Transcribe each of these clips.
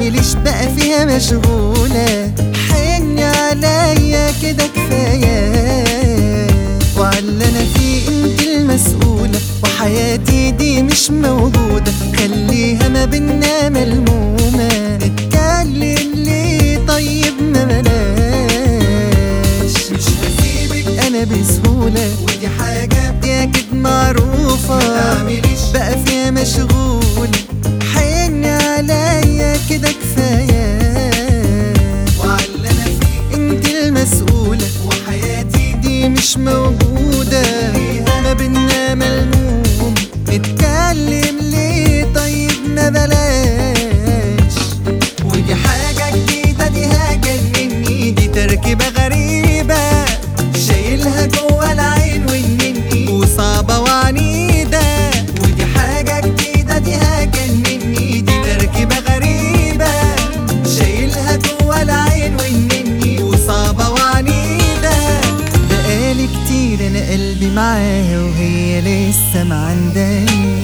تعمليش بقى فيها مشغولة حني عليا كده كفاية وعلى انا فيه انت المسؤولة وحياتي دي مش موجودة خليها ما بينا ملمومة نتكلم ليه طيب ما بلاش مش هسيبك انا بسهولة ودي حاجة دي اكيد معروفة متعمليش بقى فيها مشغولة حن عليا كده كفاية وعلى انا فيه انت المسؤولة وحياتي دي مش موجودة ما بينا ملموم نتكلم ليه طيب ما بلاش ودي حاجة جديدة دي هجنني دي تركيبة غريبة شايلها جوا العين والنني وصعبة وعنيدة ودي حاجة جديدة دي هجنني دي تركيبة غريبة شايلها جوا العين والنني وصعبة وعنيدة بقالي كتير انا قلبي معاها وهي لسه معنداني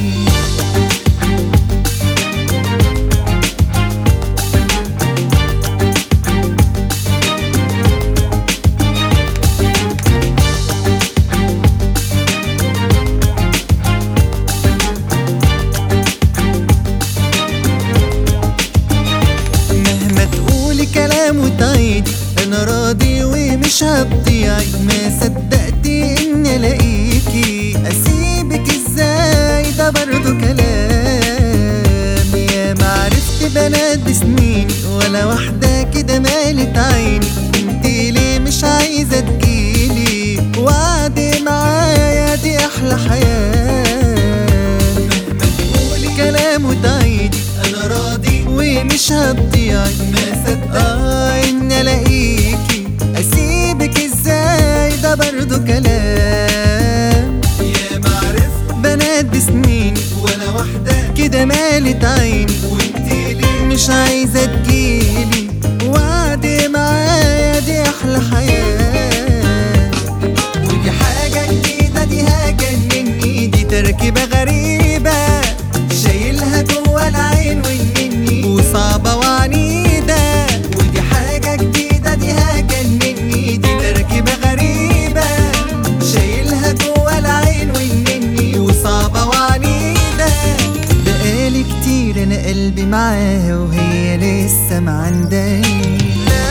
مهما تقولي كلام وتعيدي انا راضي ومش هتضيعي ما صدقتي اني الاقيكي اسيبك ازاي ده برضو كلام يا ما عرفت بنات بسنيني ولا واحدة كده مالت عيني انتي ليه مش عايزة تجيلي وعد معايا دي احلى حياة مهما تقولي كلام وتعيدي انا راضي ومش هتضيعي ما صدقت آه ان الاقيكي اسيبك ازاي ده برضو كلام يا معرفت بنات بسنيني ولا واحدة كده مالت عيني وانتي ليه مش عايزة تجيلي وعد معايا دي احلى حياة ودي حاجة جديدة دي هجنني دي تركيبة غريبة شايلها جوا العين والنني وصعبة وعنيدة ودي حاجة جديدة دي هجنني دي تركيبة غريبة شايلها جوا العين والنني وصعبة وعنيدة بقالي كتير انا قلبي معاها وهي لسه معنداني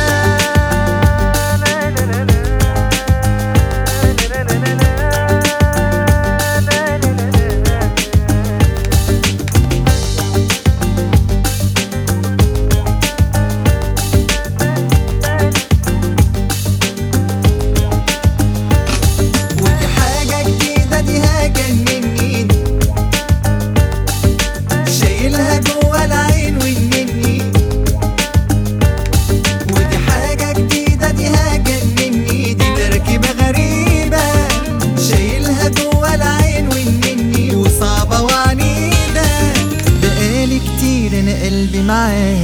ودي حاجة جديدة دي هجنني شايلها جوا العين والنني ودي حاجة جديدة دي هجنني دي تركيبة غريبة شايلها جوا العين والنني وصعبة وعنيدة بقالي كتير انا قلبي معاها